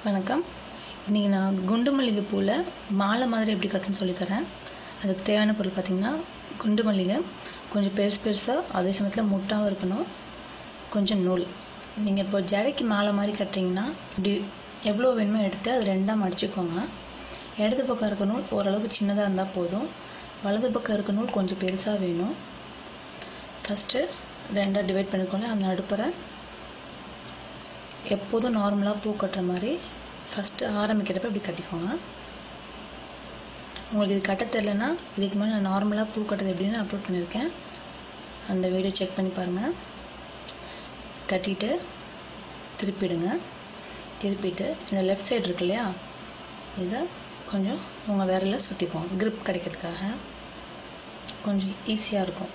வணக்கம் இன்றைக்கி நான் குண்டு மல்லிகை பூவில் மாலை மாதிரி எப்படி கட்டணும்னு சொல்லித்தரேன் அதுக்கு தேவையான பொருள் பார்த்திங்கன்னா குண்டு மல்லிகை கொஞ்சம் பெருசு பெருசாக அதே சமயத்தில் முட்டாகவும் இருக்கணும் கொஞ்சம் நூல் நீங்கள் இப்போ ஜடைக்கு மாலை மாதிரி கட்டுறீங்கன்னா இப்படி எவ்வளோ வேணுமோ எடுத்து அது ரெண்டாக மடிச்சுக்கோங்க இடது பக்கம் இருக்க நூல் ஓரளவுக்கு சின்னதாக இருந்தால் போதும் வலது பக்கம் இருக்க நூல் கொஞ்சம் பெருசாக வேணும் ஃபஸ்ட்டு ரெண்டாக டிவைட் பண்ணிக்கோங்க அந்த நடுப்பரை எப்போதும் நார்மலாக பூ கட்டுற மாதிரி ஃபஸ்ட்டு ஆரம்பிக்கிறப்ப இப்படி கட்டிக்கோங்க உங்களுக்கு இது கட்ட தெரிலனா இதுக்கு மேலே நான் நார்மலாக பூ கட்டுறது எப்படின்னு அப்லோட் பண்ணியிருக்கேன் அந்த வீடியோ செக் பண்ணி பாருங்கள் கட்டிட்டு திருப்பிடுங்க திருப்பிட்டு இந்த லெஃப்ட் சைடு இருக்கு இல்லையா இதை கொஞ்சம் உங்கள் விரலில் சுற்றிக்குவோம் grip கிடைக்கிறதுக்காக கொஞ்சம் ஈஸியாக இருக்கும்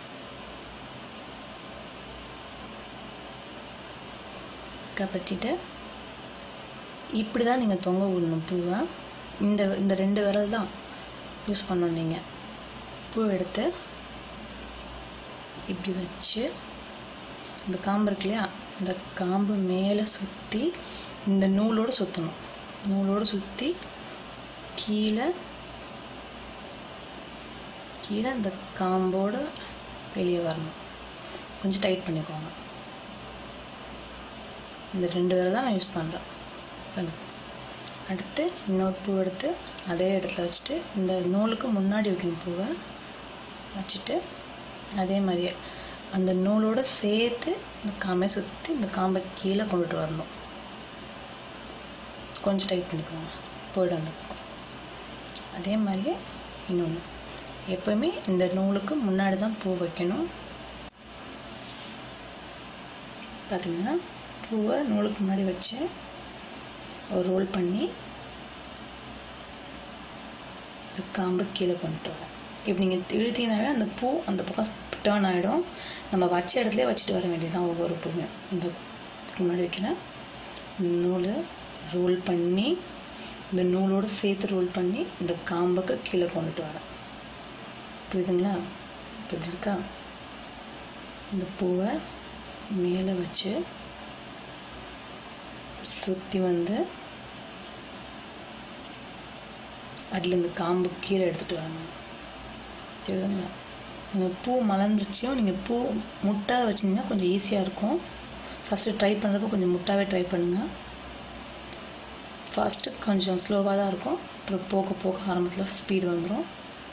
கப்பட்டிட்டு இப்படி தான் நீங்கள் தொங்க விடணும் பூவை இந்த இந்த ரெண்டு விரல் தான் யூஸ் பண்ணணும் நீங்கள் பூ எடுத்து இப்படி வச்சு இந்த காம்பு இருக்கு இல்லையா இந்த காம்பு மேலே சுற்றி இந்த நூலோடு சுற்றணும் நூலோடு சுற்றி கீழே கீழே இந்த காம்போடு வெளியே வரணும் கொஞ்சம் டைட் பண்ணிக்கோங்க இந்த ரெண்டு பேரை தான் நான் யூஸ் பண்ணுறேன் அடுத்து இன்னொரு பூ எடுத்து அதே இடத்துல வச்சுட்டு இந்த நூலுக்கு முன்னாடி வைக்கணும் பூவை வச்சுட்டு அதே மாதிரியே அந்த நூலோட சேர்த்து இந்த காம்பை சுற்றி இந்த காம்பை கீழே கொண்டுட்டு வரணும் கொஞ்சம் டைட் பண்ணிக்கோங்க போய்டும் அந்த பக்கம் அதே மாதிரியே இன்னொன்று எப்போவுமே இந்த நூலுக்கு முன்னாடி தான் பூ வைக்கணும் பார்த்தீங்கன்னா பூவை நூலுக்கு முன்னாடி வச்சு ஒரு ரோல் பண்ணி இந்த காம்பு கீழே கொண்டுட்டு வரேன் இப்படி நீங்கள் இழுத்தீங்கனாவே அந்த பூ அந்த பக்கம் டேர்ன் ஆகிடும் நம்ம வச்ச இடத்துல வச்சுட்டு வர வேண்டியதுதான் ஒவ்வொரு பூவுமே இந்த இதுக்கு முன்னாடி வைக்கிறேன் நூல் ரோல் பண்ணி இந்த நூலோடு சேர்த்து ரோல் பண்ணி இந்த காம்புக்கு கீழே கொண்டுட்டு வரேன் புரியுதுங்களா இப்போ இப்படி இருக்கா இந்த பூவை மேலே வச்சு சுற்றி வந்து அடியில் இந்த காம்பு கீழே எடுத்துகிட்டு வரணும் தெரியுதுங்களா நீங்கள் பூ மலர்ந்துருச்சியும் நீங்கள் பூ முட்டை வச்சிங்கன்னா கொஞ்சம் ஈஸியாக இருக்கும் ஃபஸ்ட்டு ட்ரை பண்ணுறப்ப கொஞ்சம் முட்டாவே ட்ரை பண்ணுங்கள் ஃபஸ்ட்டு கொஞ்சம் ஸ்லோவாக தான் இருக்கும் அப்புறம் போக போக ஆரம்பத்தில் ஸ்பீடு வந்துடும்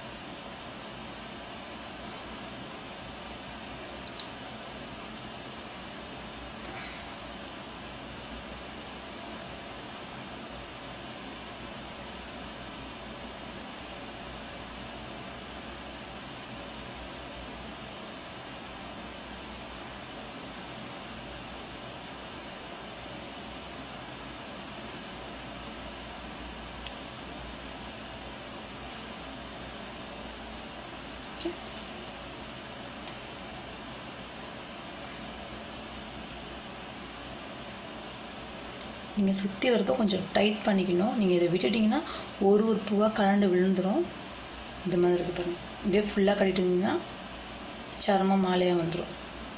ஓகே நீங்கள் சுற்றி வரப்போ கொஞ்சம் டைட் பண்ணிக்கணும் நீங்கள் இதை விட்டுட்டிங்கன்னா ஒரு ஒரு பூவாக கலண்டு விழுந்துடும் இந்த மாதிரி இருக்கு பாருங்கள் இதே ஃபுல்லாக கட்டிட்டு இருந்தீங்கன்னா சரமாக மாலையாக வந்துடும்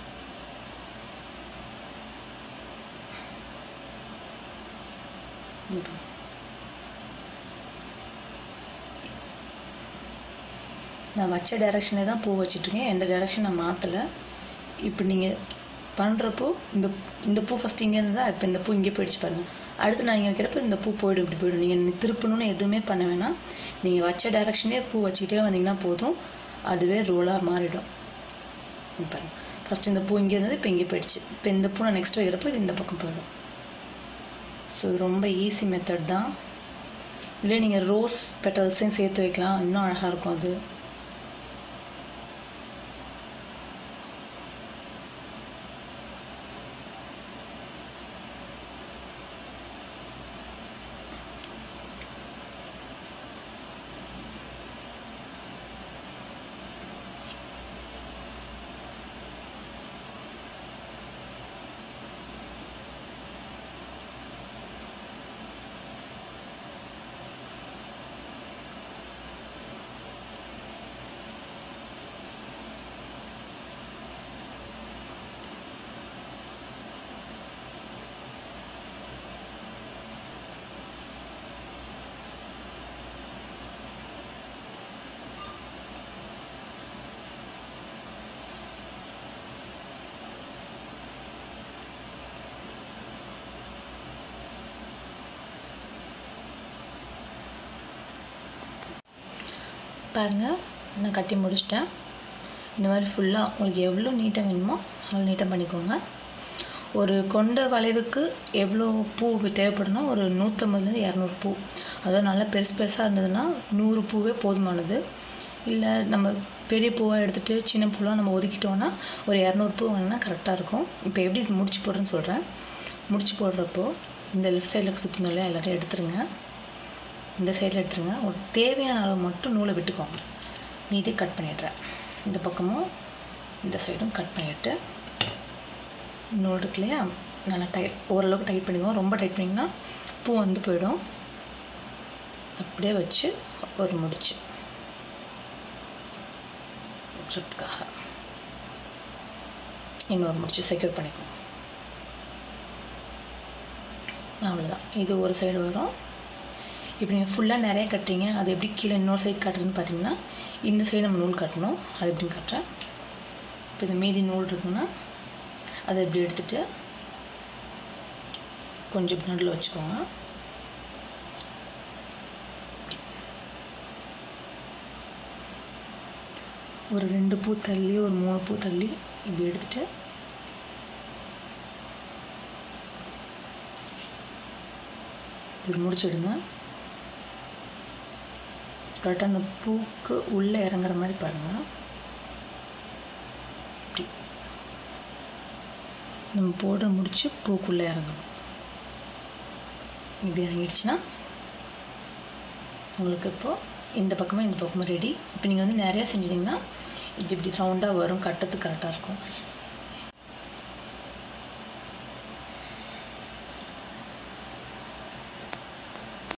நான் வச்ச டைரெக்ஷனே தான் பூ வச்சிட்ருக்கேன் எந்த டைரெக்ஷன் நான் மாற்றலை இப்போ நீங்கள் பண்ணுறப்போ இந்த இந்த பூ ஃபஸ்ட் இங்கே இருந்தால் இப்போ இந்த பூ இங்கே போயிடுச்சு பாருங்கள் அடுத்து நான் இங்கே வைக்கிறப்ப இந்த பூ போய்டும் இப்படி போய்டும் நீங்கள் திருப்பணும்னு எதுவுமே பண்ண வேணாம் நீங்கள் வச்ச டைரெக்ஷனே பூ வச்சுக்கிட்டே வந்தீங்கன்னா போதும் அதுவே ரோலாக மாறிடும் பாருங்கள் ஃபஸ்ட் இந்த பூ இங்கே இருந்தது இப்போ இங்கே போயிடுச்சு இப்போ இந்த பூ நான் நெக்ஸ்ட் வைக்கிறப்போ இது இந்த பக்கம் போயிடும் ஸோ இது ரொம்ப ஈஸி மெத்தட் தான் இல்லை நீங்கள் ரோஸ் பெட்டல்ஸையும் சேர்த்து வைக்கலாம் இன்னும் அழகாக இருக்கும் அது பாருங்கள் நான் கட்டி முடிச்சிட்டேன் இந்த மாதிரி ஃபுல்லாக உங்களுக்கு எவ்வளோ நீட்டாக வேணுமோ அவ்வளோ நீட்டாக பண்ணிக்கோங்க ஒரு கொண்ட வளைவுக்கு எவ்வளோ பூ தேவைப்படும்னா ஒரு நூற்றம்பதுலேருந்து இரநூறு பூ அதாவது நல்லா பெருசு பெருசாக இருந்ததுன்னா நூறு பூவே போதுமானது இல்லை நம்ம பெரிய பூவாக எடுத்துகிட்டு சின்ன பூலாம் நம்ம ஒதுக்கிட்டோன்னா ஒரு இரநூறு பூ வாங்கினா கரெக்டாக இருக்கும் இப்போ எப்படி இது முடிச்சு போடுறேன்னு சொல்கிறேன் முடிச்சு போடுறப்போ இந்த லெஃப்ட் சைடில் சுற்றினோம் இல்லையா எல்லாத்தையும் எடுத்துருங்க இந்த சைடில் எடுத்துருங்க ஒரு தேவையான அளவு மட்டும் நூலை விட்டுக்கோங்க மீதி கட் பண்ணிடுறேன் இந்த பக்கமும் இந்த சைடும் கட் பண்ணிவிட்டு நூல் இருக்கு இல்லையா நல்லா டைட் ஓரளவுக்கு டைட் பண்ணிக்குவோம் ரொம்ப டைட் பண்ணிங்கன்னா பூ வந்து போயிடும் அப்படியே வச்சு ஒரு முடிச்சு ட்ரிப்புக்காக இன்னொரு முடிச்சு செக்யூர் பண்ணிக்குவோம் அவ்வளோதான் இது ஒரு சைடு வரும் இப்போ நீங்கள் ஃபுல்லாக நிறைய கட்டுறீங்க அது எப்படி கீழே இன்னொரு சைடு கட்டுறதுன்னு பார்த்தீங்கன்னா இந்த சைடு நம்ம நூல் கட்டணும் அது எப்படின்னு கட்டுறேன் இப்போ இந்த மீதி நூல் இருக்குன்னா அதை இப்படி எடுத்துட்டு கொஞ்சம் நடுவில் வச்சுக்கோங்க ஒரு ரெண்டு பூ தள்ளி ஒரு மூணு பூ தள்ளி இப்படி எடுத்துட்டு இப்படி முடிச்சிடுங்க கரெக்டாக அந்த பூக்கு உள்ளே இறங்குற மாதிரி பாருங்கள் இப்படி நம்ம போட முடிச்சு பூக்குள்ளே இறங்கணும் இப்படி இறங்கிடுச்சுன்னா உங்களுக்கு இப்போது இந்த பக்கமும் இந்த பக்கமும் ரெடி இப்போ நீங்கள் வந்து நிறையா செஞ்சிட்டிங்கன்னா இது இப்படி ரவுண்டாக வரும் கட்டுறதுக்கு கரெக்டாக இருக்கும்